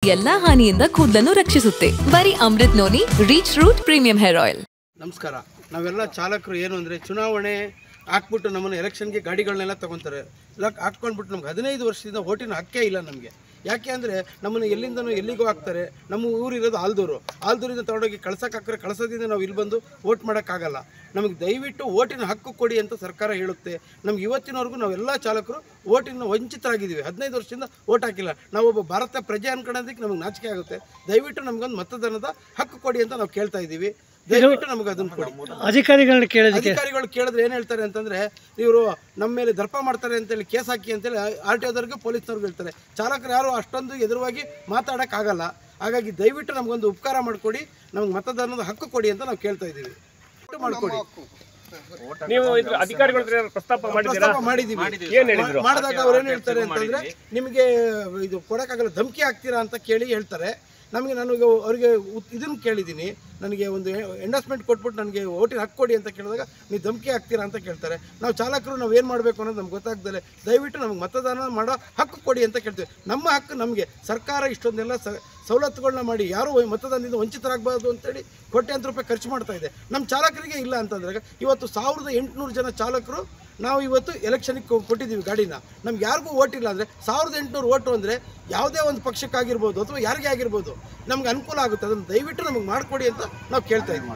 ಎಲ್ಲಾ ಹಾನಿಯಿಂದ ಕೂದಲನ್ನು ರಕ್ಷಿಸುತ್ತೆ ಬರೀ Amrut noni reach root premium hair oil ನಮಸ್ಕಾರ ನಾವೆಲ್ಲ ಚಾಲಕರು ಏನು ಅಂದರೆ ಚುನಾವಣೆ ಹಾಕ್ಬಿಟ್ಟು ನಮ್ಮನ್ನು ಎಲೆಕ್ಷನ್ಗೆ ಗಾಡಿಗಳನ್ನೆಲ್ಲ ತೊಗೊತಾರೆ ಇಲ್ಲ ಹಾಕ್ಕೊಂಡ್ಬಿಟ್ಟು ನಮ್ಗೆ ಹದಿನೈದು ವರ್ಷದಿಂದ ಓಟಿನ ಹಕ್ಕೇ ಇಲ್ಲ ನಮಗೆ ಯಾಕೆ ಅಂದರೆ ನಮ್ಮನ್ನು ಎಲ್ಲಿಂದನೂ ಎಲ್ಲಿಗೂ ಹಾಕ್ತಾರೆ ನಮ್ಮ ಊರಿರೋದು ಆಲ್ದೂರು ಆಲ್ದೂರಿಂದ ತೊಗೊಂಡೋಗಿ ಕಳ್ಸಕ್ಕೆ ಹಾಕ್ತಾರೆ ಕಳ್ಸೋದಿಂದ ನಾವು ಇಲ್ಲಿ ಬಂದು ಓಟ್ ಮಾಡೋಕ್ಕಾಗಲ್ಲ ನಮಗೆ ದಯವಿಟ್ಟು ಓಟಿನ ಹಕ್ಕು ಕೊಡಿ ಅಂತ ಸರ್ಕಾರ ಹೇಳುತ್ತೆ ನಮ್ಗೆ ಇವತ್ತಿನವರೆಗೂ ನಾವೆಲ್ಲ ಚಾಲಕರು ಓಟಿನ ವಂಚಿತರಾಗಿದ್ದೀವಿ ಹದಿನೈದು ವರ್ಷದಿಂದ ಓಟ್ ಹಾಕಿಲ್ಲ ನಾವೊಬ್ಬ ಭಾರತ ಪ್ರಜೆ ಅನ್ಕೊಳ್ಳೋದಕ್ಕೆ ನಮಗೆ ನಾಚಿಕೆ ಆಗುತ್ತೆ ದಯವಿಟ್ಟು ನಮಗೊಂದು ಮತದಾನದ ಹಕ್ಕು ಕೊಡಿ ಅಂತ ನಾವು ಕೇಳ್ತಾ ಇದ್ದೀವಿ ದಯವಿಟ್ಟು ನಮಗೆ ಅದನ್ನು ಕೊಡಿ ಅಧಿಕಾರಿಗಳನ್ನ ಕೇಳೋದಕ್ಕೆ ಅಧಿಕಾರಿಗಳು ಕೇಳಿದ್ರೆ ಏನು ಹೇಳ್ತಾರೆ ಅಂತಂದ್ರೆ ಇವರು ನಮ್ಮ ಮೇಲೆ ದರ್ಪ ಮಾಡ್ತಾರೆ ಅಂತೇಳಿ ಕೇಸ್ ಹಾಕಿ ಅಂತೇಳಿ ಆರ್ ಟಿ ಓದವ್ರಿಗೆ ಪೊಲೀಸ್ನವ್ರಿಗೆ ಹೇಳ್ತಾರೆ ಚಾಲಕರು ಯಾರು ಅಷ್ಟೊಂದು ಎದುರುವಾಗಿ ಮಾತಾಡೋಕ್ಕಾಗಲ್ಲ ಹಾಗಾಗಿ ದಯವಿಟ್ಟು ನಮಗೊಂದು ಉಪಕಾರ ಮಾಡಿಕೊಡಿ ನಮ್ಗೆ ಮತದಾನದ ಹಕ್ಕು ಕೊಡಿ ಅಂತ ನಾವು ಕೇಳ್ತಾ ಇದ್ದೀವಿ ಮಾಡಿಕೊಡಿ ನೀವು ಇದ್ರ ಅಧಿಕಾರಿಗಳ ಹತ್ರ ಏನಾದ್ರು ಪ್ರಸ್ತಾಪ ಮಾಡಿದ್ದೀರಾ ಪ್ರಸ್ತಾಪ ಮಾಡಿದ್ದೀವಿ ಏನ್ ಹೇಳಿದ್ರು? ಮಾ- ಮಾಡಿದಾಗ ಅವ್ರು ಏನು ಹೇಳ್ತಾರೆ ಅಂತಂದ್ರೆ ನಿಮಗೆ ಇದು ಕೊಡಕ್ಕಾಗಲ್ಲ ಧಮಕಿ ಹಾಕ್ತೀರಾ ಅಂತ ಕೇಳಿ ಹೇಳ್ತಾರೆ ನಮಗೆ ನನಗೆ ಅವರಿಗೆ ಇದನ್ನು ಕೇಳಿದ್ದೀನಿ ನನಗೆ ಒಂದು ಎಂಡಸ್ಮೆಂಟ್ ಕೊಟ್ಬಿಟ್ಟು ನನಗೆ ಓಟಿನ ಹಕ್ಕು ಕೊಡಿ ಅಂತ ಕೇಳಿದಾಗ ನೀವು ಧಮಕಿ ಹಾಕ್ತೀರಾ ಅಂತ ಕೇಳ್ತಾರೆ ನಾವು ಚಾಲಕರು ನಾವು ಏನು ಮಾಡಬೇಕು ಅನ್ನೋದು ನಮ್ಗೆ ಗೊತ್ತಾಗ್ದಲೆ ದಯವಿಟ್ಟು ನಮಗೆ ಮತದಾನ ಮಾಡೋ ಹಕ್ಕು ಕೊಡಿ ಅಂತ ಕೇಳ್ತೀವಿ ನಮ್ಮ ಹಕ್ಕು ನಮಗೆ ಸರ್ಕಾರ ಇಷ್ಟೊಂದೆಲ್ಲ ಸ ಸವಲತ್ತುಗಳನ್ನ ಮಾಡಿ ಯಾರು ಮತದಾನದಿಂದ ವಂಚಿತರಾಗಬಾರ್ದು ಅಂತೇಳಿ ಕೋಟ್ಯಾಂತರ ರೂಪಾಯಿ ಖರ್ಚು ಮಾಡ್ತಾ ಇದೆ ನಮ್ಮ ಚಾಲಕರಿಗೆ ಇಲ್ಲ ಅಂತಂದ್ರೆ ಇವತ್ತು ಸಾವಿರದ ಎಂಟುನೂರು ಜನ ಚಾಲಕರು ನಾವು ಇವತ್ತು ಎಲೆಕ್ಷನ್ಗೆ ಕೊಟ್ಟಿದ್ದೀವಿ ಗಾಡಿನ ನಮ್ಗೆ ಯಾರಿಗೂ ಓಟ್ ಇಲ್ಲ ಅಂದರೆ ಸಾವಿರದ ಎಂಟುನೂರು ಓಟು ಅಂದರೆ ಯಾವುದೇ ಒಂದು ಪಕ್ಷಕ್ಕಾಗಿರ್ಬೋದು ಅಥವಾ ಯಾರಿಗೇ ಆಗಿರ್ಬೋದು ನಮ್ಗೆ ಅನುಕೂಲ ಆಗುತ್ತೆ ಅದನ್ನು ದಯವಿಟ್ಟು ನಮಗೆ ಮಾಡಿಕೊಡಿ ಅಂತ ನಾವು ಕೇಳ್ತಾ ಇದ್ದೀವಿ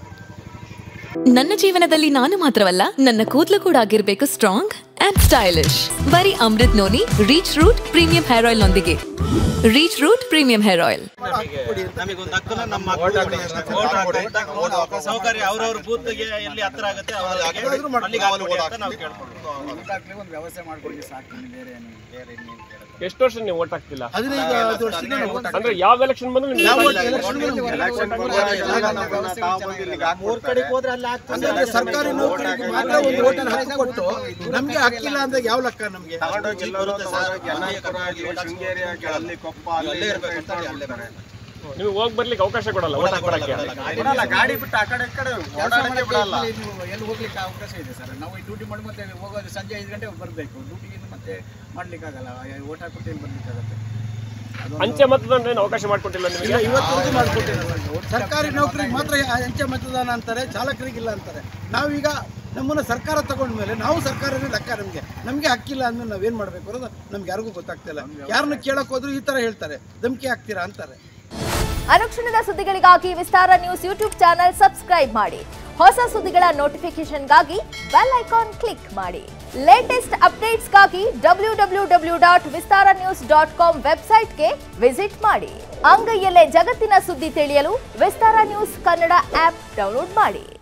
ನನ್ನ ಜೀವನದಲ್ಲಿ ನಾನು ಮಾತ್ರವಲ್ಲ ನನ್ನ ಕೂದಲು ಕೂಡ ಆಗಿರ್ಬೇಕು ಸ್ಟ್ರಾಂಗ್ ಅಂಡ್ ಸ್ಟೈಲಿಶ್ ಬರೀ Amrut noni reach root premium hair oil ನೊಂದಿಗೆ reach root premium hair oil ನಮಗೊಂದು ಹಕ್ಕನ್ನ ನಮ್ಮ ಹಕ್ಕು ಸೌಕರ್ಯ ಅವ್ರವ್ರ ಬೂತ್ಗೆ ಎಲ್ಲಿ ಹತ್ರ ಆಗುತ್ತೆ ಅವ್ರಿಗೆ ಅಲ್ಲಿಗೆ ಹಾಕ್ಕೊಡಿ ಅಂತ ನಾವು ಕೇಳ್ಕೊಳ್ತೀವಿ ಒಂದು ವ್ಯವಸ್ಥೆ ಮಾಡ್ಕೊಡಿ ಸಾಕು ಬೇರೆ ಏನು ಬೇರೆ ಇನ್ನೇನು ಕೇಳೋದು ಎಷ್ಟು ವರ್ಷ ನೀವು ಓಟ್ ಹಾಕ್ತಿಲ್ಲ ಹದಿನೈದು ಹತ್ತು ವರ್ಷದಿಂದ ನಾವು vote ಅಂದ್ರೆ ಯಾವ ಎಲೆಕ್ಷನ್ ಬಂದ್ರು ನಿಮ್ಗೆ ಯಾವ vote election ಗೂ ನಮ್ಗೆ ಮೂರ್ ಕಡೆಗೆ ಹೋದ್ರೆ ಅಲ್ಲಿ ಆಗ್ತದೆ ಅಂದ್ರೆ ಸರ್ಕಾರಿ ನೌಕರಿಗೆ ಮಾತ್ರ ಒಂದು ಓಟನ್ನು ಹಕ್ಕು ಕೊಟ್ಟು ನಮಗೆ ಹಕ್ಕಿಲ್ಲ ಅಂದಾಗ ಯಾವ ಲೆಕ್ಕ ನಮಗೆ ಅಲ್ಲೇ ಇರ್ಬೇಕು ಅಂತ ಹೇಳಿ ಅಲ್ಲೇ ಬರೋದು. ನೀವು ಹೋಗಿ ಬರ್ಲಿಕ್ಕೆ ಅವಕಾಶ ಕೊಡಲ್ಲ ಓಟ್ ಹಾಕೊಡಕ್ಕೆ ಬಿಡಲ್ಲ ಗಾಡಿ ಬಿಟ್ಟು ಆ ಕಡೆ ಈ ಕಡೆ ಓಡಾಡಕ್ಕೆ ಬಿಡಲ್ಲ ನೀವು ಎಲ್ಲಿ ಹೋಗ್ಲಿಕ್ಕೆ ಅವಕಾಶ ಇದೆ ಸರ್ ನಾವು ಈ ಡ್ಯೂಟಿ ಮಾಡಿ ಮತ್ತೆ ಹೋಗೋದು ಸಂಜೆ ಐದು ಗಂಟೆ ಬರಬೇಕು ಡ್ಯೂಟಿಗೆ ಮತ್ತೆ ಮಾಡ್ಲಿಕ್ಕಾಗಲ್ಲ ಓಟ್ ಹಾಕ್ಬಿಟ್ಟು ಇಲ್ಲಿ ಬರ್ಲಿಕ್ಕಾಗತ್ತೆ ಅದು ಅಂಚೆ ಮತದಾನ ಏನು ಅವಕಾಶ ಮಾಡ್ಕೊಟ್ಟಿಲ್ಲ ನಿಮಗೆ ಇಲ್ಲ ಇವತ್ತವರೆಗೂ ಮಾಡಿಕೊಟ್ಟಿಲ್ಲ ಸರ್ಕಾರಿ ನೌಕರಿಗೆ ಮಾತ್ರ ಅಂಚೆ ಮತದಾನ ಅಂತಾರೆ ಚಾಲಕರಿಗಿಲ್ಲ ಅಂತಾರೆ ನಾವೀಗ ನಮ್ಮನ್ನು ಸರ್ಕಾರ ತಗೊಂಡ್ಮೇಲೆ ನಾವು ಸರ್ಕಾರನೇ ಲೆಕ್ಕ ನಮಗೆ ನಮಗೆ ಹಕ್ಕಿಲ್ಲ ಅಂದ್ಮೇಲೆ ನಾವೇನು ಮಾಡಬೇಕು ಅನ್ನೋದು ನಮ್ಗೆ ಯಾರಿಗೂ ಗೊತ್ತಾಗ್ತಿಲ್ಲ ಯಾರನ್ನ ಕೇಳಕ್ ಹೋದ್ರು ಈ ಥರ ಹೇಳ್ತಾರೆ ಧಮಕಿ ಹಾಕ್ತೀರಾ ಅಂತಾರೆ ಅನುಕ್ಷಣದ ಸುದ್ದಿಗಳಿಗಾಗಿ Vistara news YouTube channel subscribe ಮಾಡಿ ಹೊಸ ಸುದ್ದಿಗಳ ನೋಟಿಫಿಕೇಶನ್ಗಾಗಿ ಬೆಲ್ ಐಕಾನ್ ಕ್ಲಿಕ್ ಮಾಡಿ ಲೇಟೆಸ್ಟ್ ಅಪ್ಡೇಟ್ಸ್ಗಾಗಿ W W W dot Vistara news dot com ವೆಬ್ಸೈಟ್ಗೆ ವಿಸಿಟ್ ಮಾಡಿ ಅಂಗೈಯಲ್ಲೇ ಜಗತ್ತಿನ ಸುದ್ದಿ ತಿಳಿಯಲು Vistara news Kannada app download ಮಾಡಿ